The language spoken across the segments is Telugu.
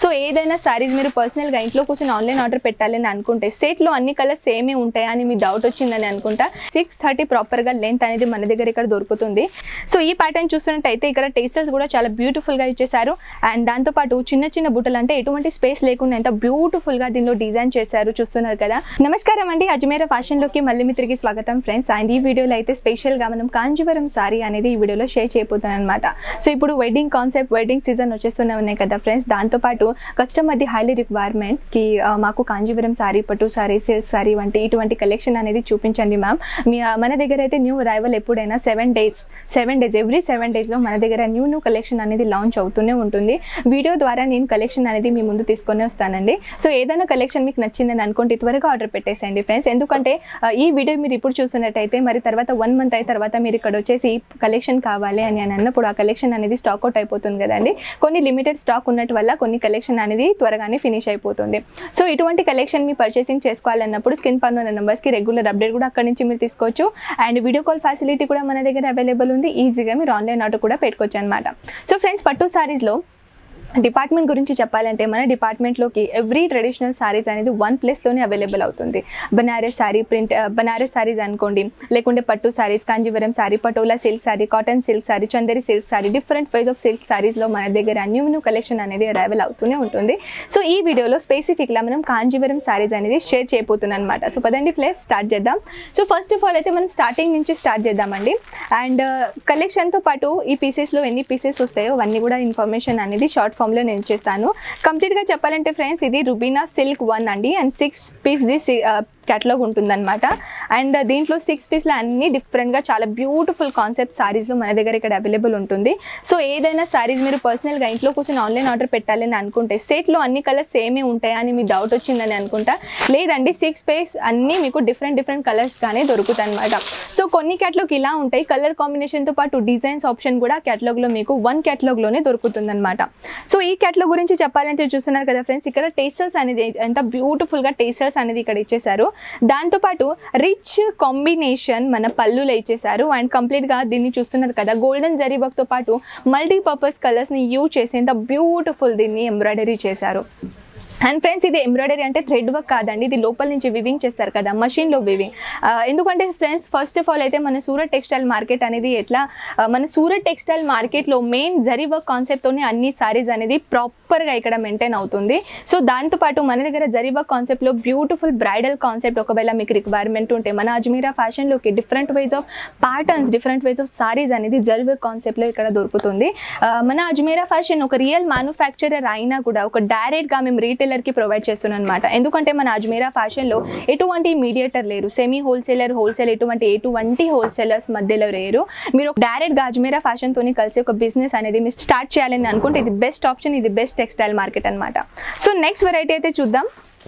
సో ఏదైనా సారీస్ మీరు పర్సనల్గా ఇంట్లో కూర్చొని ఆన్లైన్ ఆర్డర్ పెట్టాలని అనుకుంటే సెట్లో అన్ని కలర్స్ సేమే ఉంటాయా అని మీ డౌట్ వచ్చిందని అనుకుంటా సిక్స్ థర్టీ ప్రాపర్గా లెంత్ అనేది మన దగ్గర ఇక్కడ దొరుకుతుంది సో ఈ ప్యాటర్న్ చూస్తున్నట్టయితే ఇక్కడ టేస్టర్స్ కూడా చాలా బ్యూటిఫుల్గా ఇచ్చేసారు అండ్ దాంతోపాటు చిన్న చిన్న బుట్టలు అంటే ఎటువంటి స్పేస్ లేకుండా ఎంత బ్యూటిఫుల్గా దీనిలో డిజైన్ చేశారు చూస్తున్నారు కదా నమస్కారం అండి అజ్మేర ఫ్యాషన్లోకి మళ్ళీ మీ తిరిగి స్వాగతం ఫ్రెండ్స్ అండ్ ఈ వీడియోలో అయితే స్పెషల్గా మనం కాంజీవరం సారీ అనేది ఈ వీడియోలో షేర్ చేయబోతున్నాను అనమాట సో ఇప్పుడు వెడ్డింగ్ కాన్సెప్ట్ వెడ్డింగ్ సీజన్ వచ్చేస్తూనే ఉన్నాయి కదా ఫ్రెండ్స్ దాంతోపాటు కస్టమర్ది హైలీ రిక్వైర్మెంట్కి మాకు కాంజీవరం సారీ పట్టు సారీ సిల్క్ సారీ వంటి ఇటువంటి కలెక్షన్ అనేది చూపించండి మ్యామ్ మీ మన దగ్గర అయితే న్యూ అరైవల్ ఎప్పుడైనా seven days seven days every seven డేస్లో మన దగ్గర న్యూ న్యూ కలెక్షన్ అనేది లాంచ్ అవుతూనే ఉంటుంది వీడియో ద్వారా నేను కలెక్షన్ అనేది మీ ముందు తీసుకొని వస్తానండి సో ఏదైనా కలెక్షన్ మీకు నచ్చిందని అనుకుంటే త్వరగా ఆర్డర్ పెట్టేసేయండి ఫ్రెండ్స్ ఎందుకంటే ఆ, ఈ వీడియో మీరు ఇప్పుడు చూస్తున్నట్టయితే మరి తర్వాత వన్ మంత్ అయిన తర్వాత మీరు ఇక్కడ వచ్చేసి కలెక్షన్ కావాలి అని అని అన్నప్పుడు ఆ కలెక్షన్ అనేది స్టాక్ అవుట్ అయిపోతుంది కదండి కొన్ని లిమిటెడ్ స్టాక్ ఉన్నట్టు వల్ల కొన్ని కలెక్షన్ అనేది త్వరగానే ఫినిష్ అయిపోతుంది సో ఇటువంటి కలెక్షన్ మీ పర్చేసింగ్ చేసుకోవాలన్నప్పుడు స్కిన్ పన్ను ఉన్న నెంబర్స్కి రెగ్యులర్ అప్డేట్ కూడా అక్కడ నుంచి మీరు తీసుకోవచ్చు అండ్ వీడియో కాల్ ఫెసిలిటీ కూడా మన దగ్గర అవైలబుల్ ఉంది ఈజీగా మీరు ఆన్లైన్ ఆర్డర్ కూడా పెట్టుకోవచ్చు అనమాట సో ఫ్రెండ్స్ పట్టు సారీస్లో డిపార్ట్మెంట్ గురించి చెప్పాలంటే మన డిపార్ట్మెంట్లోకి ఎవ్రీ ట్రెడిషనల్ సారీస్ అనేది వన్ ప్లేస్లోనే అవైలబుల్ అవుతుంది బనారస్ సారీ ప్రింట్ బనారస్ సారీస్ అనుకోండి లేకుంటే పట్టు saris Kanjeevaram sari Patola silk sari cotton silk sari Chanderi silk sari different phase of silk సారీస్లో మన దగ్గర న్యూ న్యూ కలెక్షన్ అనేది అరైవల్ అవుతూనే ఉంటుంది సో ఈ వీడియోలో స్పెసిఫిక్గా మనం కాంజీవరం సారీస్ అనేది షేర్ చేయబోతున్నాం అనమాట సో పదండి ప్లేస్ స్టార్ట్ చేద్దాం సో ఫస్ట్ ఆఫ్ ఆల్ అయితే మనం స్టార్టింగ్ నుంచి స్టార్ట్ చేద్దామండి అండ్ కలెక్షన్తో పాటు ఈ పీసెస్లో ఎన్ని పీసెస్ వస్తాయో అవన్నీ కూడా ఇన్ఫర్మేషన్ అనేది షార్ట్ ఫామ్లో నేను చేస్తాను కంప్లీట్గా చెప్పాలంటే ఫ్రెండ్స్ ఇది రుబీనా సిల్క్ వన్ అండి and six piece the catalogue ఉంటుందన్నమాట అండ్ దీంట్లో సిక్స్ పీస్లో అన్ని డిఫరెంట్గా చాలా బ్యూటిఫుల్ కాన్సెప్ట్ సారీస్లో మన దగ్గర ఇక్కడ అవైలబుల్ ఉంటుంది సో ఏదైనా సారీస్ మీరు పర్సనల్గా ఇంట్లో కూర్చొని ఆన్లైన్ ఆర్డర్ పెట్టాలని అనుకుంటే సెట్లో అన్ని కలర్స్ సేమే ఉంటాయా అని మీ డౌట్ వచ్చిందని అనుకుంటా లేదండి సిక్స్ పీస్ అన్నీ మీకు డిఫరెంట్ డిఫరెంట్ కలర్స్గానే దొరుకుతాయి అనమాట సో కొన్ని క్యాటలాగ్ ఇలా ఉంటాయి కలర్ కాంబినేషన్తో పాటు డిజైన్స్ ఆప్షన్ కూడా క్యాటలాగ్లో మీకు వన్ క్యాటలాగ్లోనే దొరుకుతుందన్నమాట సో ఈ క్యాటలాగ్ గురించి చెప్పాలంటే చూస్తున్నారు కదా ఫ్రెండ్స్ ఇక్కడ టేస్టర్స్ అనేది ఎంత బ్యూటిఫుల్గా టేస్టర్స్ అనేది ఇక్కడ ఇచ్చేసారు దాంతోపాటు రిచ్ కాంబినేషన్ మన పళ్ళులో ఇచ్చేసారు అండ్ కంప్లీట్గా దీన్ని చూస్తున్నారు కదా గోల్డెన్ జరీ వర్క్తో పాటు మల్టీపర్పస్ కలర్స్ని యూజ్ చేసి ఎంత బ్యూటిఫుల్ దీన్ని ఎంబ్రాయిడరీ చేశారు అండ్ ఫ్రెండ్స్ ఇది ఎంబ్రాయిడరీ అంటే థ్రెడ్ వర్క్ కాదండి ఇది లోపల నుంచి వివింగ్ చేస్తారు కదా మషిన్లో వివింగ్ ఎందుకంటే ఫ్రెండ్స్ ఫస్ట్ ఆఫ్ ఆల్ అయితే మన సూరత్ టెక్స్టైల్ మార్కెట్ అనేది ఎట్లా ఆ, మన సూరత్ టెక్స్టైల్ మార్కెట్లో మెయిన్ జరీ వర్క్ కాన్సెప్ట్తోనే అన్ని సారీస్ అనేది ప్రాపర్గా ఇక్కడ మెయింటైన్ అవుతుంది సో దాంతోపాటు మన దగ్గర జరీ వర్క్ కాన్సెప్ట్లో బ్యూటిఫుల్ బ్రైడల్ కాన్సెప్ట్ ఒకవేళ మీకు రిక్వైర్మెంట్ ఉంటే మన అజ్మీరా ఫ్యాషన్లోకి different wise of patterns different wise of saris అనేది జరీ వర్క్ కాన్సెప్ట్లో ఇక్కడ దొరుకుతుంది ఆ, మన అజ్మీరా ఫ్యాషన్ ఒక రియల్ మ్యానుఫ్యాక్చరర్ అయినా కూడా ఒక డైరెక్ట్గా మేము రీటైలర్కి ప్రొవైడ్ చేస్తున్నాం అనమాట ఎందుకంటే మన అజ్మీరా ఫ్యాషన్లో ఎటువంటి మీడియేటర్ లేరు సెమీ హోల్సేలర్ హోల్సేల్ ఎటువంటి ఎటువంటి హోల్సేలర్స్ మధ్యలో లేరు మీరు డైరెక్ట్గా అజ్మీరా ఫ్యాషన్తోని కలిసి ఒక బిజినెస్ అనేది మీరు స్టార్ట్ చేయాలని అనుకుంటే ఇది బెస్ట్ ఆప్షన్ ఇది బెస్ట్ టెక్స్టైల్ మార్కెట్ అనమాట సో నెక్స్ట్ వెరైటీ అయితే చూద్దాం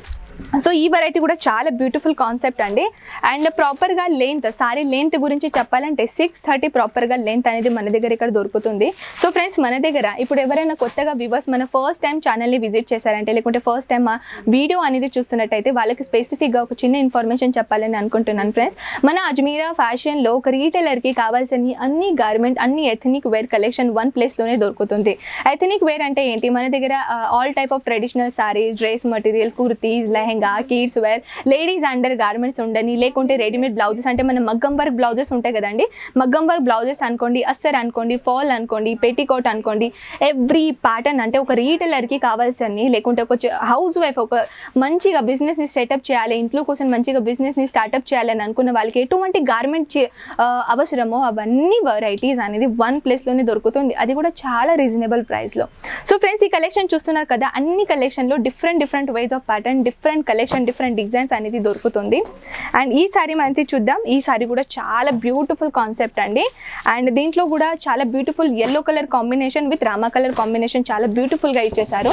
సో ఈ వెరైటీ కూడా చాలా బ్యూటిఫుల్ కాన్సెప్ట్ అండి అండ్ ప్రాపర్గా లెంత్ సారీ లెంత్ గురించి చెప్పాలంటే సిక్స్ థర్టీ ప్రాపర్గా లెంత్ అనేది మన దగ్గర ఇక్కడ దొరుకుతుంది సో ఫ్రెండ్స్ మన దగ్గర ఇప్పుడు ఎవరైనా కొత్తగా వ్యూవర్స్ మన ఫస్ట్ టైం ఛానల్ని విజిట్ చేశారంటే లేకుంటే ఫస్ట్ టైం మా వీడియో అనేది చూస్తున్నట్టయితే వాళ్ళకి స్పెసిఫిక్గా ఒక చిన్న ఇన్ఫర్మేషన్ చెప్పాలని అనుకుంటున్నాను ఫ్రెండ్స్ మన అజ్మీరా ఫ్యాషన్లో ఒక రీటైలర్కి కావాల్సిన అన్ని గార్మెంట్ అన్ని ఎథనిక్ వేర్ కలెక్షన్ వన్ ప్లేస్లోనే దొరుకుతుంది ఎథనిక్ వేర్ అంటే ఏంటి మన దగ్గర all type of traditional saris dress material kurtis lehenga kids wear ladies under garments ఉండని లేకుంటే రెడీమేడ్ బ్లౌజెస్ అంటే మన మగ్గం వర్క్ బ్లౌజెస్ ఉంటాయి కదండి మగ్గం వర్క్ బ్లౌజెస్ అనుకోండి అస్తర్ అనుకోండి ఫాల్ అనుకోండి పెట్టికోట్ అనుకోండి ఎవ్రీ ప్యాటర్న్ అంటే ఒక రీటైలర్కి కావాల్సిన లేకుంటే ఒక హౌస్ వైఫ్ ఒక మంచిగా బిజినెస్ని సెటప్ చేయాలి ఇంట్లో కోసం మంచిగా బిజినెస్ని స్టార్ట్అప్ చేయాలని అనుకున్న వాళ్ళకి ఎటువంటి గార్మెంట్ అవసరమో అవన్నీ వెరైటీస్ అనేది వన్ ప్లేస్లోనే దొరుకుతుంది అది కూడా చాలా రీజనబుల్ ప్రైస్లో సో ఫ్రెండ్స్ ఈ కలెక్షన్ చూస్తున్నారు కదా అన్ని కలెక్షన్లో different different wise of pattern different collection different designs అనేది దొరుకుతుంది అండ్ ఈ సారీ మనకి చూద్దాం ఈ సారీ కూడా చాలా బ్యూటిఫుల్ కాన్సెప్ట్ అండి అండ్ దీంట్లో కూడా చాలా beautiful yellow colour combination with rama colour combination చాలా బ్యూటిఫుల్గా ఇచ్చేసారు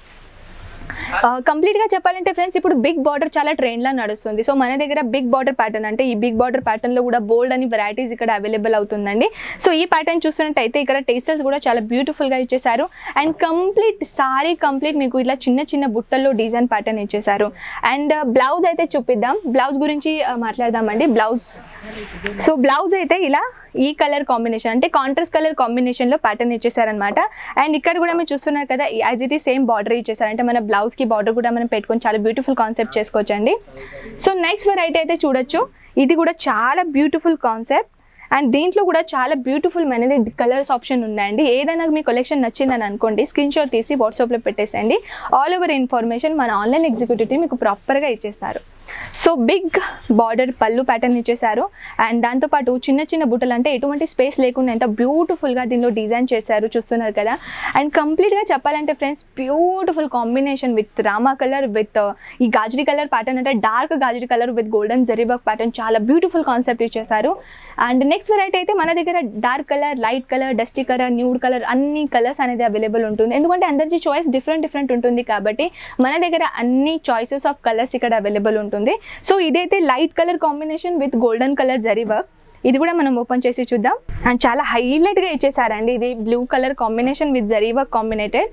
కంప్లీట్ గా చెప్పాలంటే ఫ్రెండ్స్ ఇప్పుడు బిగ్ బార్డర్ చాలా ట్రెండ్ లా నడుస్తుంది సో మన దగ్గర బిగ్ బార్డర్ ప్యాటర్న్ అంటే ఈ బిగ్ బార్డర్ ప్యాటర్న్ లో కూడా బోల్డ్ అని వెరైటీస్ ఇక్కడ అవైలబుల్ అవుతుందండి సో ఈ ప్యాటర్న్ చూస్తున్నట్టయితే ఇక్కడ టేస్టర్స్ కూడా చాలా బ్యూటిఫుల్ గా ఇచ్చేసారు అండ్ కంప్లీట్ సారీ కంప్లీట్ మీకు ఇట్లా చిన్న చిన్న బుట్టల్లో డిజైన్ ప్యాటర్న్ ఇచ్చేసారు అండ్ బ్లౌజ్ అయితే చూపిద్దాం బ్లౌజ్ గురించి ఆ, మాట్లాడదామండి బ్లౌజ్ సో బ్లౌజ్ అయితే ఇలా ఈ కలర్ కాంబినేషన్ అంటే కాంట్రాస్ట్ కలర్ కాంబినేషన్లో ప్యాటర్న్ ఇచ్చేసారనమాట అండ్ ఇక్కడ కూడా మీరు చూస్తున్నారు కదా యాజ్ ఇట్ ఈ సేమ్ బార్డర్ ఇచ్చేసారు అంటే మన బ్లౌజ్కి బార్డర్ కూడా మనం పెట్టుకొని చాలా బ్యూటిఫుల్ కాన్సెప్ట్ చేసుకోవచ్చండి సో నెక్స్ట్ వెరైటీ అయితే చూడొచ్చు ఇది కూడా చాలా బ్యూటిఫుల్ కాన్సెప్ట్ అండ్ దీంట్లో కూడా చాలా బ్యూటిఫుల్ అనేది కలర్స్ ఆప్షన్ ఉన్నాయండి ఏదైనా మీ కలెక్షన్ నచ్చిందని అనుకోండి స్క్రీన్ షాట్ తీసి వాట్సాప్లో పెట్టేసేయండి ఆల్ ఓవర్ ఇన్ఫర్మేషన్ మన ఆన్లైన్ ఎగ్జిక్యూటివ్ మీకు ప్రాపర్గా ఇచ్చేస్తారు సో బిగ్ బార్డర్ పళ్ళు ప్యాటర్న్ ఇచ్చేసారు అండ్ దాంతోపాటు చిన్న చిన్న బుట్టలు అంటే ఎటువంటి స్పేస్ లేకుండా ఎంత బ్యూటిఫుల్గా దీనిలో డిజైన్ చేశారు చూస్తున్నారు కదా అండ్ కంప్లీట్గా చెప్పాలంటే friends beautiful combination with rama colour with ఈ గాజరీ కలర్ ప్యాటర్న్ అంటే డార్క్ గాజరీ కలర్ విత్ గోల్డెన్ జరీబర్గ్ ప్యాటర్న్ చాలా బ్యూటిఫుల్ కాన్సెప్ట్ ఇచ్చేసారు అండ్ నెక్స్ట్ వెరైటీ అయితే మన దగ్గర dark colour light colour dusty colour nude colour అన్ని కలర్స్ అనేది అవైలబుల్ ఉంటుంది ఎందుకంటే అందరికీ చాయిస్ డిఫరెంట్ డిఫరెంట్ ఉంటుంది కాబట్టి మన దగ్గర అన్ని చాయిసెస్ ఆఫ్ కలర్స్ ఇక్కడ అవైలబుల్ ఉంటుంది సో ఇదైతే light colour combination with golden colour zari work ఇది కూడా మనం ఓపెన్ చేసి చూద్దాం అండ్ చాలా హైలైట్గా ఇచ్చేసారండి ఇది blue colour combination with zari work combinated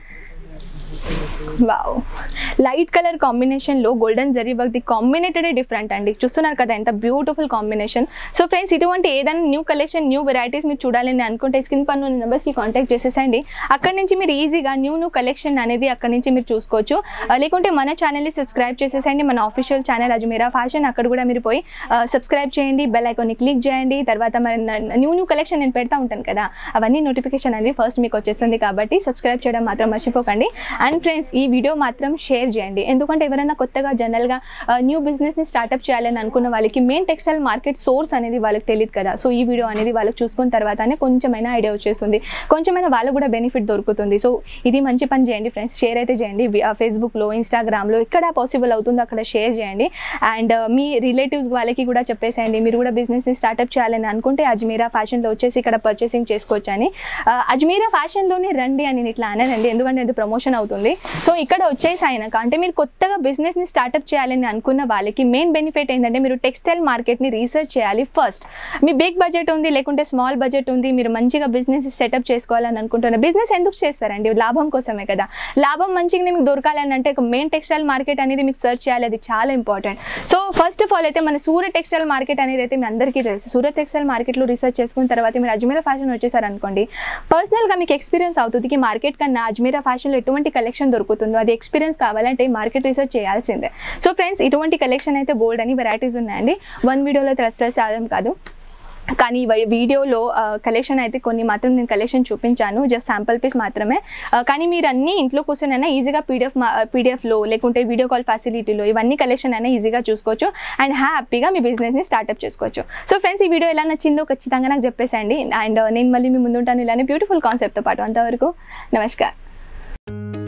wow light colour కాంబినేషన్లో గోల్డెన్ జరీ వర్క్ ది కాంబినేటెడ్ డిఫరెంట్ అండి చూస్తున్నారు కదా ఎంత బ్యూటిఫుల్ కాంబినేషన్ సో ఫ్రెండ్స్ ఇటువంటి ఏదైనా న్యూ కలెక్షన్ న్యూ వెరైటీస్ మీరు చూడాలని అనుకుంటే స్క్రీన్ పన్ను నెంబర్స్కి కాంటాక్ట్ చేసేసండి అక్కడ నుంచి మీరు ఈజీగా న్యూ న్యూ కలెక్షన్ అనేది అక్కడ నుంచి మీరు చూసుకోవచ్చు ఆ, లేకుంటే మన ఛానల్ని సబ్స్క్రైబ్ చేసేసండి మన ఆఫీషియల్ ఛానల్ అజ్మీరా ఫ్యాషన్ అక్కడ కూడా మీరు పోయి సబ్స్క్రైబ్ చేయండి బెల్ ఐకాన్ని క్లిక్ చేయండి తర్వాత మరి న్యూ న్యూ కలెక్షన్ నేను పెడతా ఉంటాను కదా అవన్నీ నోటిఫికేషన్ అనేది ఫస్ట్ మీకు వచ్చేస్తుంది కాబట్టి సబ్స్క్రైబ్ చేయడం మాత్రం మర్చిపోకండి అండ్ ఫ్రెండ్స్ ఈ వీడియో మాత్రం షేర్ చేయండి ఎందుకంటే ఎవరైనా కొత్తగా జనరల్గా న్యూ బిజినెస్ని స్టార్ట్అప్ చేయాలని అనుకున్న వాళ్ళకి మెయిన్ టెక్స్టైల్ మార్కెట్ సోర్స్ అనేది వాళ్ళకి తెలియదు కదా సో ఈ వీడియో అనేది వాళ్ళకి చూసుకున్న తర్వాతనే కొంచెమైనా ఐడియా వచ్చేస్తుంది కొంచెమైనా వాళ్ళకు కూడా బెనిఫిట్ దొరుకుతుంది సో ఇది మంచి పని చేయండి ఫ్రెండ్స్ షేర్ అయితే చేయండి ఫేస్బుక్లో ఇన్స్టాగ్రామ్లో ఎక్కడ పాసిబుల్ అవుతుందో అక్కడ షేర్ చేయండి అండ్ మీ రిలేటివ్స్ వాళ్ళకి కూడా చెప్పేసేయండి మీరు కూడా బిజినెస్ని స్టార్ట్అప్ చేయాలని అనుకుంటే అజ్మీరా ఫ్యాషన్లో వచ్చేసి ఇక్కడ పర్చేసింగ్ చేసుకోవచ్చు అని ఆ, అజ్మీరా ఫ్యాషన్లోనే రండి అని నేను ఇట్లా అననండి ఎందుకంటే ఇది ప్రమోషన్ అవుతుంది సో ఇక్కడ వచ్చేసి అయినాక అంటే మీరు కొత్తగా బిజినెస్ని స్టార్ట్అప్ చేయాలని అనుకున్న వాళ్ళకి మెయిన్ బెనిఫిట్ ఏంటంటే మీరు టెక్స్టైల్ మార్కెట్ని రీసెర్చ్ చేయాలి ఫస్ట్ మీ బిగ్ బడ్జెట్ ఉంది లేకుంటే స్మాల్ బడ్జెట్ ఉంది మీరు మంచిగా బిజినెస్ సెటప్ చేసుకోవాలని అనుకుంటున్నారు బిజినెస్ ఎందుకు చేస్తారండి లాభం కోసమే కదా లాభం మంచిగా మీకు దొరకాలని అంటే ఒక మెయిన్ టెక్స్టైల్ మార్కెట్ అనేది మీకు సెర్చ్ చేయాలి అది చాలా important so first of all అయితే మన సూరత్ టెక్స్టైల్ మార్కెట్ అనేది అయితే మీ అందరికీ తెలుసు సూరత్ టెక్స్టైల్ మార్కెట్లో రీసెర్చ్ చేసుకున్న తర్వాత మీరు అజ్మీరా ఫ్యాషన్ వచ్చేసారు అనుకోండి పర్సనల్గా మీకు ఎక్స్పీరియన్స్ అవుతుంది ఈ మార్కెట్ కన్నా అజ్మీరా ఫ్యాషన్లో ఎటువంటి కలెక్షన్ దొరుకుతుందో అది ఎక్స్పీరియన్స్ కావాలంటే మార్కెట్ రీసెర్చ్ చేయాల్సిందే సో ఫ్రెండ్స్ ఇటువంటి కలెక్షన్ అయితే బోల్డ్ అని వెరైటీస్ ఉన్నాయండి వన్ వీడియోలో తెలుస్తుంది సాధం కాదు కానీ వై- వీడియోలో కలెక్షన్ అయితే కొన్ని మాత్రం నేను కలెక్షన్ చూపించాను జస్ట్ శాంపుల్ పీస్ మాత్రమే ఆ, కానీ మీరు అన్ని ఇంట్లో కూర్చొని ఈజీగా పీడిఎఫ్ పీడిఎఫ్లో లేకుంటే వీడియో కాల్ ఫెసిలిటీలో ఇవన్నీ కలెక్షన్ అయినా ఈజీగా చూసుకోవచ్చు అండ్ హ్యాపీగా మీ బిజినెస్ని స్టార్ట్అప్ చేసుకోవచ్చు సో ఫ్రెండ్స్ ఈ వీడియో ఎలా నచ్చిందో ఖచ్చితంగా నాకు చెప్పేసండి అండ్ నేను మళ్ళీ మీ ముందుంటాను ఇలానే బ్యూటిఫుల్ కాన్సెప్ట్తో పాటు అంతవరకు నమస్కారం